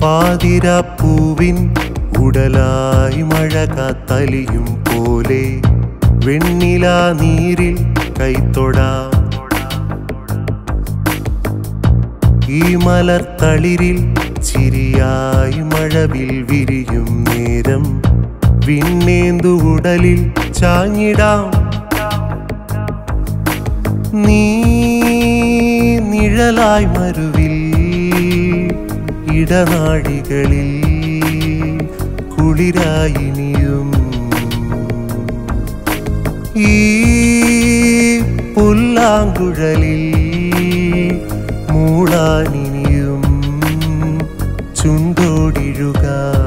പാതിരാപ്പൂവിൻ ഉടലായി മഴ കാത്തലിയും പോലെ വെണ്ണില നീരിൽ കൈത്തൊടാം ഈ മലർത്തളിരിൽ ചിരിയായി മഴവിൽ വിരിയും നേരം വിണ്ണേന്തു ഉടലിൽ ചാഞ്ഞിടാം നീ നിഴലായി മരുവിൽ ഇടനാഴികളിൽ കുളിരായിനിയും ഈ പുല്ലാങ്കുഴലിൽ മൂളാനിനിയും ചുണ്ടോടിഴുക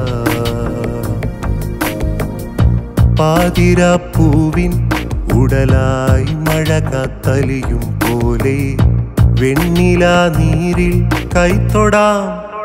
പാതിരാപ്പൂവിൻ ഉടലായി മഴ കാത്തലിയും പോലെ വെണ്ണില നീരിൽ കൈത്തൊടാം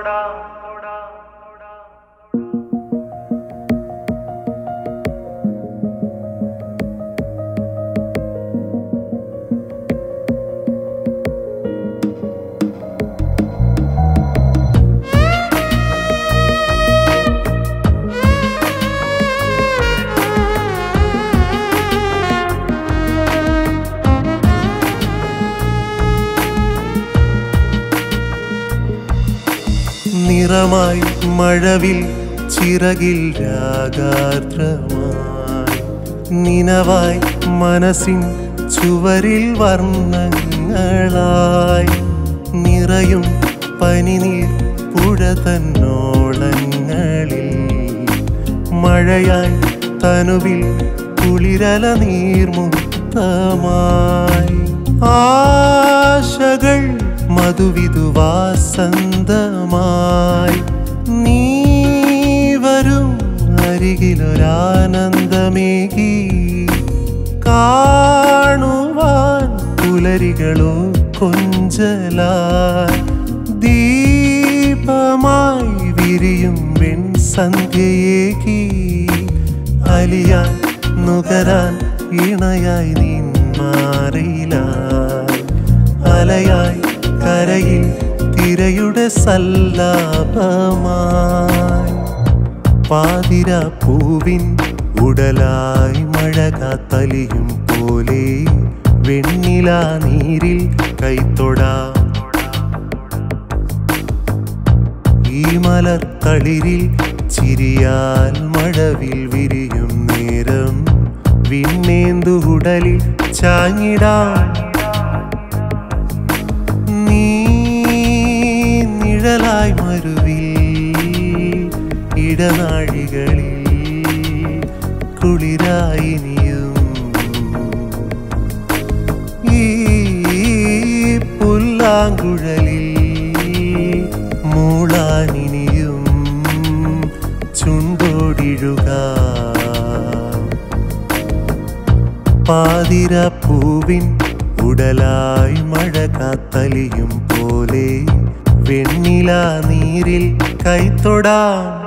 നിറമായി മഴവിൽ ചിറകിൽ രാഗാർദ്രമായി നിനവായി മനസ്സിൻ ചുവരിൽ വർണ്ണങ്ങളായി നിറയും പനിനീർ പുഴ തന്നോളങ്ങളിൽ മഴയായി തനുവിൽ കുളിരല നീർമുക്തമായി ആശകൾ മധുവിധുവാസന്തമായി നീ വരും അരികിലൊരാനന്ദമേകി കാണുവാൻ പുലരികളോ കൊഞ്ചലായി ദീപമായി വിരിയും വെൺ സന്ധ്യയേകി അലിയാൻ നുകരാൻ ഇണയായി നീ മാറിയിലായി അലയായി കരയിൽ തിരയുടെ സല്ലാപമായി പാതിര പൂവിൻ ഉടലായി മഴ കാത്തലിയും പോലെ വെണ്ണില നീരിൽ കൈത്തൊടാം ഈ മലർത്തളിരിൽ ചിരിയാൽ മഴവിൽ വിരിയും നേരം വിണ്ണേന്തു ഉടലിൽ ചാഞ്ഞിടാം നീ നിഴലായി മരുവിൽ ഇടനാഴികളിൽ കുളിരായിനിയും ഈ പുല്ലാങ്കുഴലിൽ മൂളാനിനിയും ചുണ്ടോടിഴുക പാതിരപ്പൂവിൻ ഉടലായി മഴ കാത്തലിയും പോലെ വെണ്ണില നീരിൽ കൈത്തൊടാം